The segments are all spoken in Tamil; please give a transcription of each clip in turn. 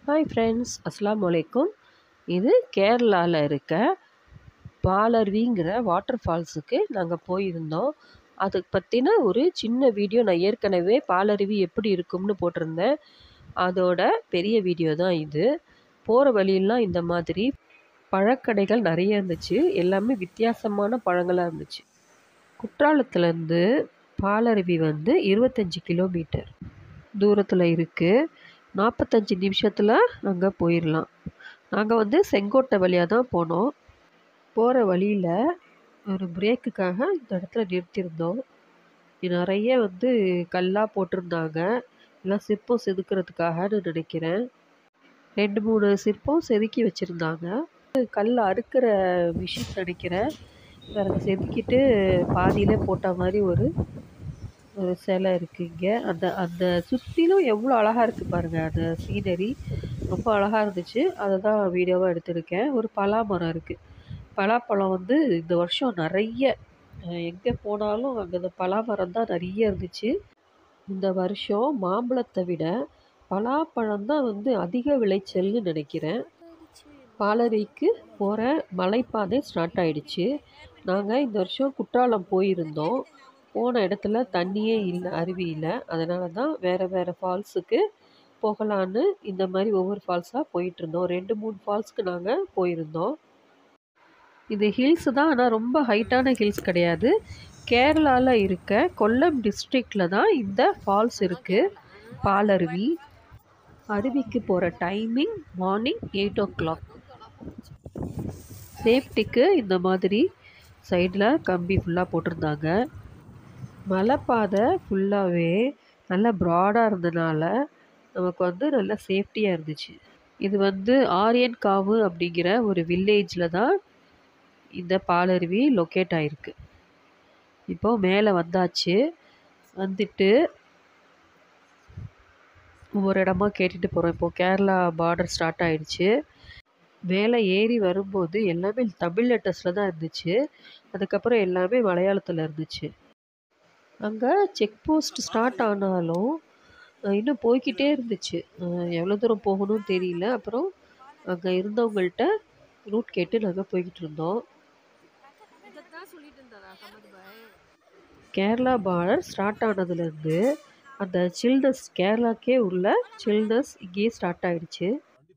ஹாய் ஃப்ரெண்ட்ஸ் அஸ்ஸலாமு அலைக்கும் இது கேரளாவில் இருக்க பாலருவிங்கிற வாட்டர் ஃபால்ஸுக்கு நாங்கள் போயிருந்தோம் அதை பற்றின ஒரு சின்ன வீடியோ நான் ஏற்கனவே பாலருவி எப்படி இருக்கும்னு போட்டிருந்தேன் அதோட பெரிய வீடியோ தான் இது போகிற வழியெல்லாம் இந்த மாதிரி பழக்கடைகள் நிறைய இருந்துச்சு எல்லாமே வித்தியாசமான பழங்களாக இருந்துச்சு குற்றாலத்துலேருந்து பாலருவி வந்து இருபத்தஞ்சி கிலோமீட்டர் தூரத்தில் இருக்குது நாற்பத்தஞ்சு நிமிஷத்தில் அங்கே போயிடலாம் நாங்கள் வந்து செங்கோட்டை வழியாக தான் போனோம் போகிற வழியில் ஒரு பிரேக்குக்காக இந்த இடத்துல நிறுத்தியிருந்தோம் நிறைய வந்து கல்லாக போட்டிருந்தாங்க எல்லாம் சிற்பம் செதுக்கிறதுக்காகன்னு நினைக்கிறேன் ரெண்டு மூணு சிற்பம் செதுக்கி வச்சுருந்தாங்க கல் அறுக்கிற மிஷின் நினைக்கிறேன் அதை செதுக்கிட்டு பாதியில் போட்ட மாதிரி ஒரு ஒரு சிலை இருக்குது இங்கே அந்த அந்த சுற்றிலும் எவ்வளோ அழகாக இருக்குது பாருங்கள் அந்த சீனரி ரொம்ப அழகாக இருந்துச்சு அதை தான் வீடியோவாக எடுத்திருக்கேன் ஒரு பலாமரம் இருக்குது பலாப்பழம் வந்து இந்த வருஷம் நிறைய எங்கே போனாலும் அங்கே அந்த பலாமரம் தான் நிறைய இருந்துச்சு இந்த வருஷம் மாம்பழத்தை விட பலாப்பழம் தான் வந்து அதிக விளைச்சல்னு நினைக்கிறேன் பாலரிக்கு போகிற மலைப்பாதை ஸ்டார்ட் ஆகிடுச்சு நாங்கள் இந்த வருஷம் குற்றாலம் போயிருந்தோம் போன இடத்துல தண்ணியே இல்லை அருவியில் அதனால தான் வேறு வேறு ஃபால்ஸுக்கு போகலான்னு இந்த மாதிரி ஒவ்வொரு ஃபால்ஸாக போயிட்டுருந்தோம் ரெண்டு மூணு ஃபால்ஸ்க்கு நாங்கள் போயிருந்தோம் இது ஹில்ஸ் தான் ஆனால் ரொம்ப ஹைட்டான ஹில்ஸ் கிடையாது கேரளாவில் இருக்க கொல்லம் டிஸ்ட்ரிக்டில் தான் இந்த ஃபால்ஸ் இருக்குது பாலருவி அருவிக்கு போகிற timing morning eight o'clock சேஃப்டிக்கு இந்த மாதிரி சைடில் கம்பி ஃபுல்லாக போட்டிருந்தாங்க மலைப்பாதை ஃபுல்லாகவே நல்லா ப்ராடாக இருந்தனால நமக்கு வந்து நல்லா சேஃப்டியாக இருந்துச்சு இது வந்து ஆரியன் காவு அப்படிங்கிற ஒரு வில்லேஜில் தான் இந்த பாலருவி லொக்கேட் ஆகிருக்கு இப்போது மேலே வந்தாச்சு வந்துட்டு ஒவ்வொரு இடமா கேட்டுட்டு போகிறோம் இப்போது கேரளா பார்டர் ஸ்டார்ட் ஆகிடுச்சு மேலே ஏறி வரும்போது எல்லாமே தமிழ் லெட்டர்ஸில் தான் இருந்துச்சு அதுக்கப்புறம் எல்லாமே மலையாளத்தில் இருந்துச்சு அங்கே செக் போஸ்ட் ஸ்டார்ட் ஆனாலும் இன்னும் போய்கிட்டே இருந்துச்சு எவ்வளோ தூரம் போகணும்னு தெரியல அப்புறம் அங்கே இருந்தவங்கள்ட்ட ரூட் கேட்டு நாங்கள் போய்கிட்டு இருந்தோம் கேரளா பார்டர் ஸ்டார்ட் ஆனதுலேருந்து அந்த சில்னஸ் கேரளாக்கே உள்ள சில்னஸ் இங்கேயே ஸ்டார்ட் ஆகிடுச்சு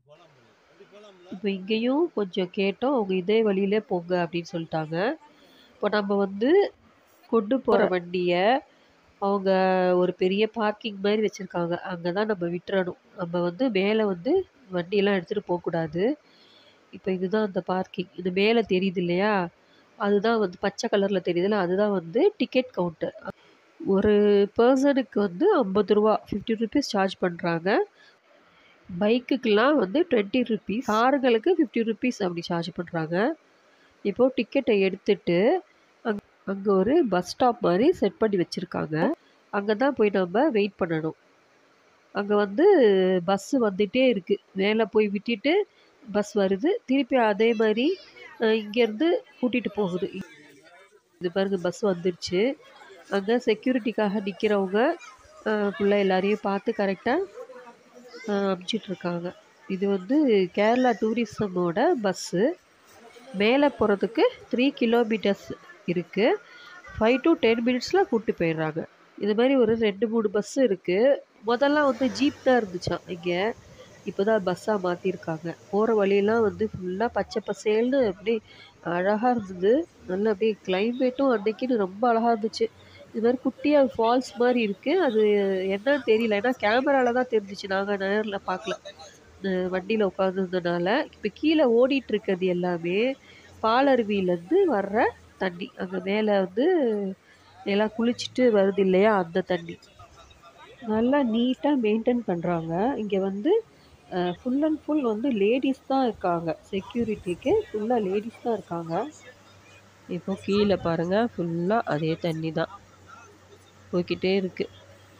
இப்போ இங்கேயும் கொஞ்சம் கேட்டோம் அவங்க இதே வழியிலே போங்க அப்படின்னு சொல்லிட்டாங்க இப்போ நம்ம வந்து கொண்டு போகிற வண்டியை அவங்க ஒரு பெரிய பார்க்கிங் மாதிரி வச்சுருக்காங்க அங்கே தான் நம்ம விட்டுறணும் நம்ம வந்து மேலே வந்து வண்டியெல்லாம் எடுத்துகிட்டு போகக்கூடாது இப்போ இதுதான் அந்த பார்க்கிங் இது மேலே தெரியுது இல்லையா அதுதான் வந்து பச்சை கலரில் தெரியுதுல்ல அதுதான் வந்து டிக்கெட் கவுண்டர் ஒரு பர்சனுக்கு வந்து ஐம்பது ரூபா ஃபிஃப்டி ருபீஸ் சார்ஜ் பண்ணுறாங்க பைக்குக்கெலாம் வந்து டுவெண்ட்டி ருபீஸ் காருங்களுக்கு ஃபிஃப்டி ருபீஸ் அப்படி சார்ஜ் பண்ணுறாங்க இப்போது டிக்கெட்டை எடுத்துட்டு அங் அங்கே ஒரு பஸ் ஸ்டாப் மாதிரி செட் பண்ணி வச்சுருக்காங்க அங்கே தான் போய் நம்ம வெயிட் பண்ணணும் அங்கே வந்து பஸ்ஸு வந்துகிட்டே இருக்குது மேலே போய் விட்டுட்டு பஸ் வருது திருப்பி அதே மாதிரி இங்கேருந்து கூட்டிகிட்டு போகுது இது பாருங்கள் பஸ் வந்துடுச்சு அங்கே செக்யூரிட்டிக்காக நிற்கிறவங்க ஃபுல்லாக எல்லாரையும் பார்த்து கரெக்டாக அமுச்சிட்ருக்காங்க இது வந்து கேரளா டூரிசமோட பஸ்ஸு மேலே போகிறதுக்கு த்ரீ கிலோமீட்டர்ஸ் இருக்குது ஃபைவ் டு டென் மினிட்ஸில் கூப்பிட்டு போயிடுறாங்க இது மாதிரி ஒரு ரெண்டு மூணு பஸ்ஸு இருக்குது முதல்லாம் வந்து ஜீப் தான் இருந்துச்சான் இங்கே இப்போ தான் பஸ்ஸாக மாற்றிருக்காங்க போகிற வழியெல்லாம் வந்து ஃபுல்லாக பச்சை பசேல்னு அப்படி அழகாக இருந்தது நல்லா அப்படியே கிளைமேட்டும் அன்னைக்குன்னு ரொம்ப அழகாக இருந்துச்சு இது மாதிரி குட்டியாக ஃபால்ஸ் மாதிரி இருக்குது அது என்னன்னு தெரியல ஏன்னா கேமராவில் தான் தெரிஞ்சிச்சு நாங்கள் நேரில் பார்க்கல வண்டியில் உட்காந்துருந்தனால இப்போ கீழே ஓடிட்டுருக்கிறது எல்லாமே பாலருவியிலேருந்து வர்ற தண்ணி அங்கே மேலே வந்து எல்லாம் குளிச்சுட்டு வருது இல்லையா அந்த தண்ணி நல்லா நீட்டாக மெயின்டைன் பண்ணுறாங்க இங்கே வந்து ஃபுல் அண்ட் ஃபுல் வந்து லேடிஸ் தான் இருக்காங்க செக்யூரிட்டிக்கு ஃபுல்லாக லேடிஸ் தான் இருக்காங்க இப்போ கீழே பாருங்கள் ஃபுல்லாக அதே தண்ணி தான் போய்கிட்டே இருக்குது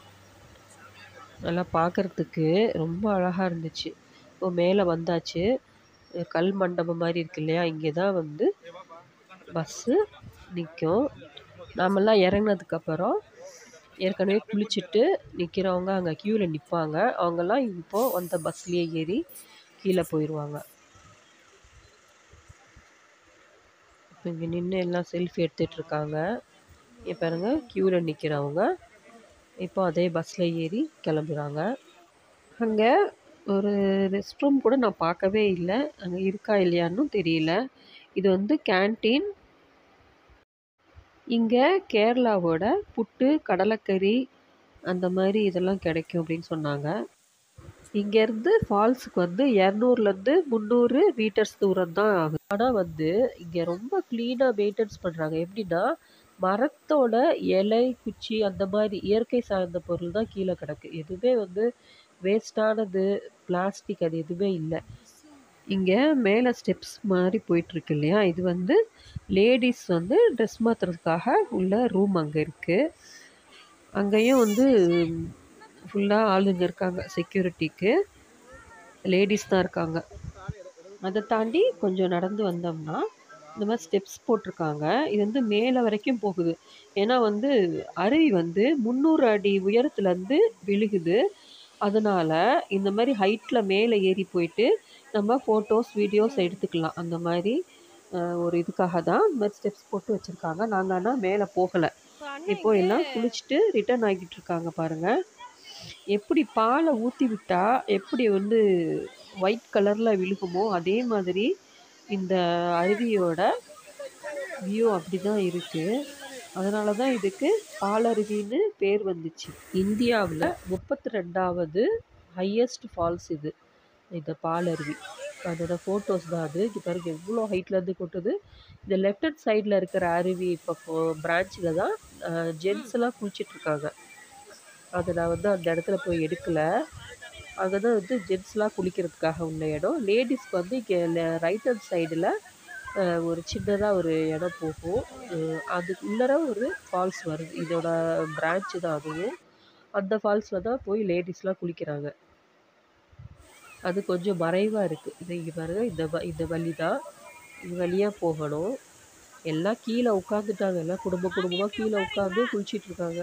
நல்லா பார்க்குறதுக்கு ரொம்ப அழகாக இருந்துச்சு இப்போ மேலே வந்தாச்சு கல் மண்டபம் மாதிரி இருக்கு இல்லையா இங்கே தான் வந்து பஸ்ஸு நிற்கும் நாமெல்லாம் இறங்கினதுக்கப்புறம் ஏற்கனவே குளிச்சுட்டு நிற்கிறவங்க அங்கே க்யூவில் நிற்பாங்க அவங்கெல்லாம் இப்போது அந்த பஸ்லேயே ஏறி கீழே போயிடுவாங்க இப்போ இங்கே நின்று எல்லாம் செல்ஃபி எடுத்துகிட்டு இருக்காங்க இங்கே பாருங்க க்யூவில் நிற்கிறவங்க இப்போ அதே பஸ்ஸில் ஏறி கிளம்புறாங்க அங்கே ஒரு ரெஸ்ட் ரூம் கூட நான் பார்க்கவே இல்லை அங்கே இருக்கா இல்லையான்னு தெரியல இது வந்து கேன்டீன் இங்கே கேரளாவோட புட்டு கடலைக்கறி அந்த மாதிரி இதெல்லாம் கிடைக்கும் அப்படின்னு சொன்னாங்க இங்கேருந்து ஃபால்ஸுக்கு வந்து இரநூறுலேருந்து முந்நூறு மீட்டர்ஸ் தூரம் தான் ஆகுது ஆனால் வந்து இங்கே ரொம்ப க்ளீனாக மெயின்டைன்ஸ் பண்ணுறாங்க எப்படின்னா மரத்தோட இலை குச்சி அந்த மாதிரி இயற்கை சார்ந்த பொருள் தான் கீழே கிடக்கு எதுவுமே வந்து வேஸ்டானது பிளாஸ்டிக் அது எதுவுமே இல்லை இங்கே மேலே ஸ்டெப்ஸ் மாதிரி போயிட்டுருக்கு இல்லையா இது வந்து லேடிஸ் வந்து ட்ரெஸ் மாற்றுறதுக்காக உள்ள ரூம் அங்கே இருக்குது அங்கேயும் வந்து ஃபுல்லாக ஆளுங்க இருக்காங்க செக்யூரிட்டிக்கு லேடிஸ் தான் இருக்காங்க அதை தாண்டி கொஞ்சம் நடந்து வந்தோம்னா இந்த மாதிரி ஸ்டெப்ஸ் போட்டிருக்காங்க இது வந்து மேலே வரைக்கும் போகுது ஏன்னா வந்து அருவி வந்து முந்நூறு அடி உயரத்துலேருந்து விழுகுது அதனால் இந்த மாதிரி ஹைட்டில் மேலே ஏறி போயிட்டு நம்ம ஃபோட்டோஸ் வீடியோஸ் எடுத்துக்கலாம் அந்த மாதிரி ஒரு இதுக்காக தான் இந்த மாதிரி ஸ்டெப்ஸ் போட்டு வச்சுருக்காங்க நாங்கள் ஆனால் மேலே போகலை இப்போ எல்லாம் குளிச்சுட்டு ரிட்டர்ன் ஆகிட்டு இருக்காங்க பாருங்கள் எப்படி பாலை ஊற்றி விட்டால் எப்படி வந்து ஒயிட் கலரில் விழுகுமோ அதே மாதிரி இந்த அருவியோட வியூ அப்படி தான் இருக்குது அதனால தான் இதுக்கு பாலருவின்னு பேர் வந்துச்சு இந்தியாவில் முப்பத்தி ரெண்டாவது ஹையஸ்ட் ஃபால்ஸ் இது இந்த பாலருவி அதோட ஃபோட்டோஸ் தான் அது இது பாருங்க எவ்வளோ ஹைட்லேருந்து கொட்டுது இந்த லெஃப்ட் ஹண்ட் சைடில் இருக்கிற அருவி இப்போ பிரான்ச்சில் தான் ஜென்ஸ் எல்லாம் குளிச்சிட்ருக்காங்க அதை நான் வந்து அந்த இடத்துல போய் எடுக்கலை அங்கே தான் வந்து ஜென்ஸ்லாம் குளிக்கிறதுக்காக உள்ள இடம் லேடிஸ்க்கு வந்து இங்கே ரைட் ஹண்ட் சைடில் ஒரு சின்னதாக ஒரு இடம் போகும் அதுக்கு உள்ளர ஒரு ஃபால்ஸ் வருது இதோட பிரான்ச்சு தான் அதுவும் அந்த ஃபால்ஸில் தான் போய் லேடிஸ்லாம் குளிக்கிறாங்க அது கொஞ்சம் மறைவாக இருக்குது இது இங்கே பாருங்கள் இந்த வ இந்த வழி தான் இது வழியாக போகணும் எல்லாம் கீழே உட்காந்துட்டாங்க எல்லாம் குடும்ப குடும்பமாக கீழே உட்காந்து குளிச்சிட்டு இருக்காங்க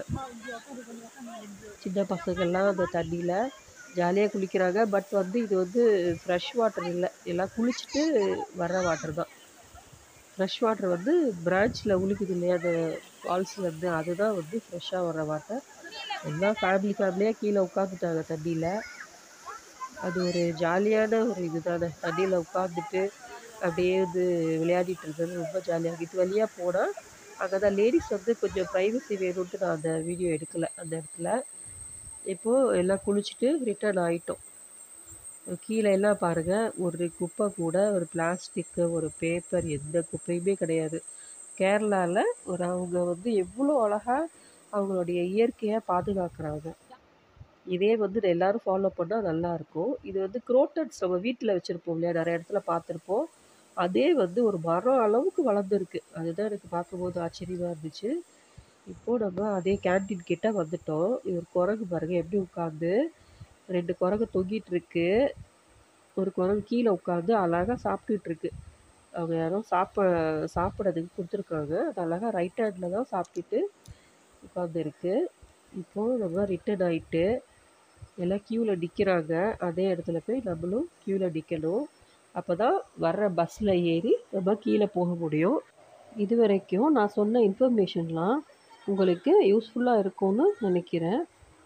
சின்ன பசங்கள்லாம் அந்த தண்ணியில் ஜாலியாக குளிக்கிறாங்க பட் வந்து இது வந்து ஃப்ரெஷ் வாட்டர் இல்லை எல்லாம் குளிச்சுட்டு வர்ற வாட்டர் தான் ஃப்ரெஷ் வாட்டர் வந்து பிரான்ச்சில் உழுகுது இல்லையா அந்த ஃபால்ஸ்லேருந்து அதுதான் வந்து ஃப்ரெஷ்ஷாக வர்ற வாட்டர் எல்லாம் ஃபேமிலி ஃபேமிலியாக கீழே உட்காந்துட்டாங்க தண்ணியில் அது ஒரு ஜாலியான ஒரு இது தானே தண்ணியில் உட்காந்துட்டு அப்படியே வந்து விளையாடிட்டு இருந்தது ரொம்ப ஜாலியாக இது வழியாக போனால் அங்கே தான் லேடிஸ் வந்து கொஞ்சம் ப்ரைவசி வேணும்ன்ட்டு நான் அந்த வீடியோ எடுக்கலை அந்த இடத்துல இப்போது எல்லாம் குளிச்சுட்டு ரிட்டர்ன் ஆகிட்டோம் கீழே எல்லாம் பாருங்கள் ஒரு குப்பை கூட ஒரு பிளாஸ்டிக்கு ஒரு பேப்பர் எந்த குப்பையுமே கிடையாது கேரளாவில் ஒரு அவங்க வந்து எவ்வளோ அழகாக அவங்களுடைய இயற்கையை பாதுகாக்கிறாங்க இதே வந்து எல்லோரும் ஃபாலோ பண்ணால் நல்லாயிருக்கும் இது வந்து குரோட்டன்ஸ் நம்ம வீட்டில் வச்சுருப்போம் இல்லையா நிறைய இடத்துல பார்த்துருப்போம் அதே வந்து ஒரு மரம் அளவுக்கு வளர்ந்துருக்கு அதுதான் எனக்கு பார்க்கும்போது ஆச்சரியமாக இருந்துச்சு இப்போது நம்ம அதே கேன்டீன் கிட்ட வந்துட்டோம் இது ஒரு குரங்கு பாருங்கள் எப்படி உட்காந்து ரெண்டு குரங்கு தொங்கிட்டு இருக்கு ஒரு குரங்கு கீழே உட்காந்து அழகாக சாப்பிட்டுட்டு இருக்கு அவங்க யாரோ சாப்ப சாப்பிட்றதுக்கு கொடுத்துருக்காங்க அது அழகாக ரைட் ஹேண்டில் தான் சாப்பிட்டுட்டு உட்காந்துருக்கு இப்போது நம்ம ரிட்டன் ஆகிட்டு எல்லாம் க்யூவில் நிற்கிறாங்க அதே இடத்துல போய் நம்மளும் க்யூவில் நிற்கணும் அப்போ தான் வர்ற பஸ்ஸில் ஏறி நம்ம கீழே போக முடியும் இது வரைக்கும் நான் சொன்ன இன்ஃபர்மேஷன்லாம் உங்களுக்கு யூஸ்ஃபுல்லாக இருக்கும்னு நினைக்கிறேன்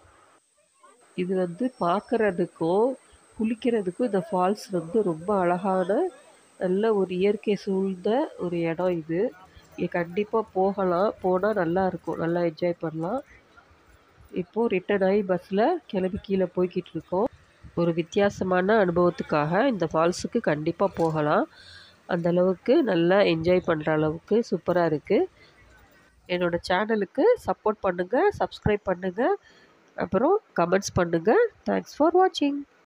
இது வந்து பார்க்குறதுக்கும் குளிக்கிறதுக்கும் இந்த ஃபால்ஸ் வந்து ரொம்ப அழகான நல்ல ஒரு இயற்கை சூழ்ந்த ஒரு இடம் இது இங்கே கண்டிப்பாக போகலாம் போனால் நல்லாயிருக்கும் நல்லா என்ஜாய் பண்ணலாம் இப்போது ரிட்டன் ஆகி பஸ்ஸில் கிளம்பி கீழே போய்கிட்டு இருக்கோம் ஒரு வித்தியாசமான அனுபவத்துக்காக இந்த ஃபால்ஸுக்கு கண்டிப்பாக போகலாம் அந்த அளவுக்கு நல்லா என்ஜாய் பண்ணுற அளவுக்கு சூப்பராக இருக்குது என்னோடய சேனலுக்கு சப்போர்ட் பண்ணுங்கள் சப்ஸ்கிரைப் பண்ணுங்கள் அப்புறம் கமெண்ட்ஸ் பண்ணுங்கள் தேங்க்ஸ் ஃபார் வாட்சிங்